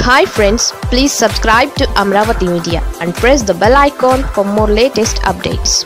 hi friends please subscribe to Amaravati media and press the bell icon for more latest updates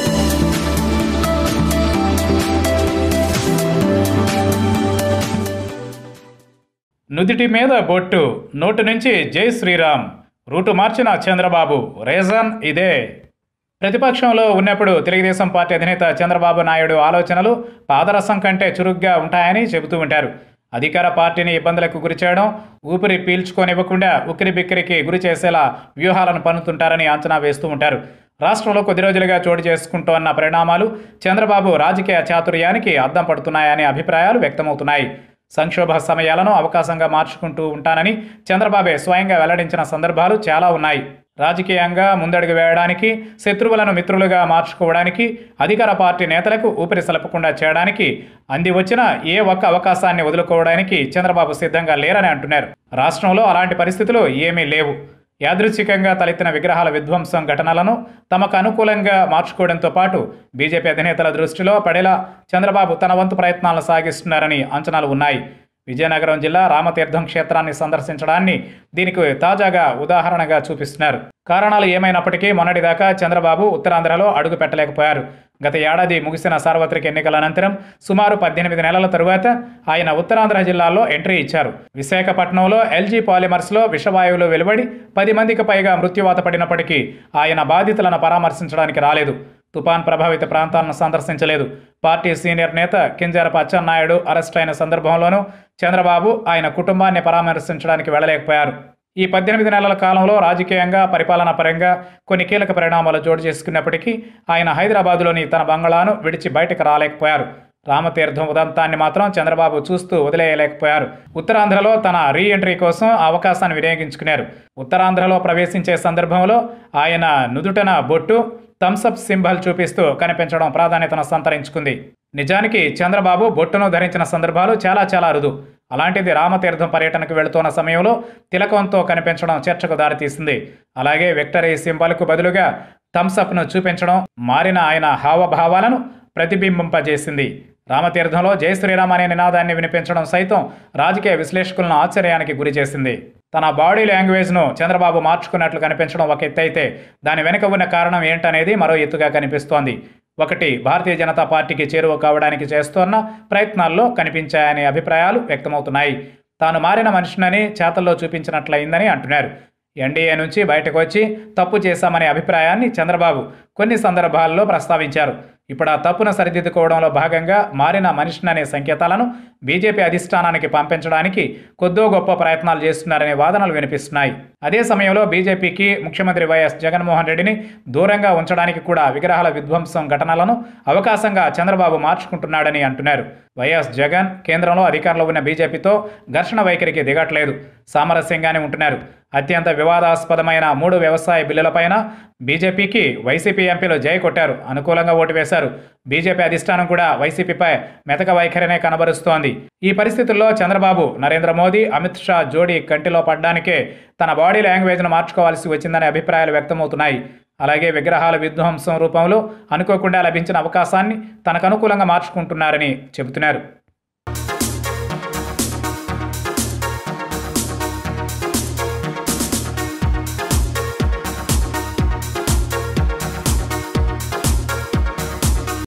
నుదిటి మీద బొట్టు note నుంచి జై Sriram route మార్చిన చంద్రబాబు రీజన్ ఇదే ప్రతిపక్షంలో ఉన్నప్పుడు తెలుగుదేశం పార్టీ అధినేత చంద్రబాబు నాయుడు ఆలోచనలు పాదరసం కంటే చురుగ్గా ఉంటాయని చెబుతూ ఉంటారు అధికార పార్టీని ఇబ్బందులకు గురి చేయడం ఊపిరి పీల్చుకోనివ్వకుండా ఉక్కిరి బిక్కిరికి గురి చేసేలా వ్యూహాలను పన్నుతుంటారని అంచనా వేస్తూ ఉంటారు రాష్ట్రంలో కొద్ది రోజులుగా చోటు చేసుకుంటోన్న పరిణామాలు చంద్రబాబు రాజకీయ చాతుర్యానికి అద్దం పడుతున్నాయనే అభిప్రాయాలు వ్యక్తమవుతున్నాయి సంక్షోభ సమయాలను అవకాశంగా మార్చుకుంటూ ఉంటానని చంద్రబాబే స్వయంగా వెల్లడించిన సందర్భాలు చాలా ఉన్నాయి రాజకీయంగా ముందడుగు వేయడానికి శత్రువులను మిత్రులుగా మార్చుకోవడానికి అధికార పార్టీ నేతలకు ఊపిరి సలపకుండా చేయడానికి అంది వచ్చిన ఏ ఒక్క అవకాశాన్ని వదులుకోవడానికి చంద్రబాబు సిద్ధంగా లేరని అంటున్నారు రాష్ట్రంలో అలాంటి పరిస్థితులు ఏమీ లేవు యాదృచ్ఛికంగా తలెత్తిన విగ్రహాల విధ్వంసం ఘటనలను తమకు అనుకూలంగా మార్చుకోవడంతో పాటు బీజేపీ అధినేతల దృష్టిలో పడేలా చంద్రబాబు తన వంతు ప్రయత్నాలను సాగిస్తున్నారని అంచనాలు ఉన్నాయి విజయనగరం జిల్లా రామతీర్థం క్షేత్రాన్ని సందర్శించడాన్ని దీనికి తాజాగా ఉదాహరణగా చూపిస్తున్నారు కారణాలు ఏమైనప్పటికీ మొన్నటిదాకా చంద్రబాబు ఉత్తరాంధ్రలో అడుగు పెట్టలేకపోయారు గత ఏడాది ముగిసిన సార్వత్రిక ఎన్నికల అనంతరం సుమారు పద్దెనిమిది నెలల తరువాత ఆయన ఉత్తరాంధ్ర జిల్లాలో ఎంట్రీ ఇచ్చారు విశాఖపట్నంలో ఎల్జీ పాలిమర్స్లో విషవాయువులు వెలువడి పది మందికి పైగా మృత్యువాత పడినప్పటికీ ఆయన బాధితులను పరామర్శించడానికి రాలేదు తుపాన్ ప్రభావిత ప్రాంతాలను సందర్శించలేదు పార్టీ సీనియర్ నేత కింజారపు అచ్చెన్నాయుడు అరెస్ట్ అయిన సందర్భంలోనూ చంద్రబాబు ఆయన కుటుంబాన్ని పరామర్శించడానికి వెళ్ళలేకపోయారు ఈ పద్దెనిమిది నెలల కాలంలో రాజకీయంగా పరిపాలనా పరంగా కొన్ని కీలక పరిణామాలు చోటు చేసుకున్నప్పటికీ ఆయన హైదరాబాదులోని తన బంగళాను విడిచి బయటకు రాలేకపోయారు రామతీర్థం ఉదంతాన్ని మాత్రం చంద్రబాబు చూస్తూ వదిలేయలేకపోయారు ఉత్తరాంధ్రలో తన రీ ఎంట్రీ కోసం ఆ అవకాశాన్ని వినియోగించుకున్నారు ఉత్తరాంధ్రలో ప్రవేశించే సందర్భంలో ఆయన నుదుటన బొట్టు థమ్సప్ సింబల్ చూపిస్తూ కనిపించడం ప్రాధాన్యతను సంతరించుకుంది నిజానికి చంద్రబాబు బొట్టును ధరించిన సందర్భాలు చాలా చాలా అరుదు అలాంటిది రామతీర్థం పర్యటనకు వెళుతున్న సమయంలో తిలకంతో కనిపించడం చర్చకు దారితీసింది అలాగే విక్టరీ సింబల్కు బదులుగా థమ్సప్ను చూపించడం మారిన ఆయన హావభావాలను ప్రతిబింబింపజేసింది రామతీర్థంలో జై శ్రీరామ్ అనే నినాదాన్ని వినిపించడం సైతం రాజకీయ విశ్లేషకులను ఆశ్చర్యానికి గురిచేసింది తన బాడీ లాంగ్వేజ్ను చంద్రబాబు మార్చుకున్నట్లు కనిపించడం ఒక ఎత్తు అయితే దాని వెనుక ఉన్న కారణం ఏంటనేది మరో ఎత్తుగా కనిపిస్తోంది ఒకటి భారతీయ జనతా పార్టీకి చేరువ కావడానికి చేస్తున్న ప్రయత్నాల్లో కనిపించాయనే అభిప్రాయాలు వ్యక్తమవుతున్నాయి తాను మారిన మనిషినని చేతల్లో చూపించినట్లయిందని అంటున్నారు ఎన్డీఏ నుంచి బయటకు వచ్చి తప్పు చేశామనే అభిప్రాయాన్ని చంద్రబాబు కొన్ని సందర్భాల్లో ప్రస్తావించారు ఇప్పుడు ఆ తప్పును సరిదిద్దుకోవడంలో భాగంగా మారిన మనిషిననే సంకేతాలను బీజేపీ అధిష్టానానికి పంపించడానికి కొద్దో గొప్ప ప్రయత్నాలు చేస్తున్నారనే వాదనలు వినిపిస్తున్నాయి అదే సమయంలో బీజేపీకి ముఖ్యమంత్రి వైఎస్ జగన్మోహన్ రెడ్డిని దూరంగా ఉంచడానికి కూడా విగ్రహాల విధ్వంసం ఘటనలను అవకాశంగా చంద్రబాబు మార్చుకుంటున్నాడని అంటున్నారు వైఎస్ జగన్ కేంద్రంలో అధికారంలో ఉన్న బీజేపీతో ఘర్షణ వైఖరికి దిగట్లేదు సామరస్యంగానే ఉంటున్నారు అత్యంత వివాదాస్పదమైన మూడు వ్యవసాయ బిల్లులపైన బీజేపీకి వైసీపీ ఎంపీలు జై కొట్టారు అనుకూలంగా ఓటు వేశారు బీజేపీ అధిష్టానం కూడా వైసీపీపై మెతక వైఖరినే కనబరుస్తోంది ఈ పరిస్థితుల్లో చంద్రబాబు నరేంద్ర మోదీ అమిత్ షా జోడీ కంటిలో పడ్డానికే తన బాడీ లాంగ్వేజ్ను మార్చుకోవాల్సి వచ్చిందనే అభిప్రాయాలు వ్యక్తమవుతున్నాయి అలాగే విగ్రహాల విధ్వంసం రూపంలో అనుకోకుండా లభించిన అవకాశాన్ని తనకు అనుకూలంగా మార్చుకుంటున్నారని చెబుతున్నారు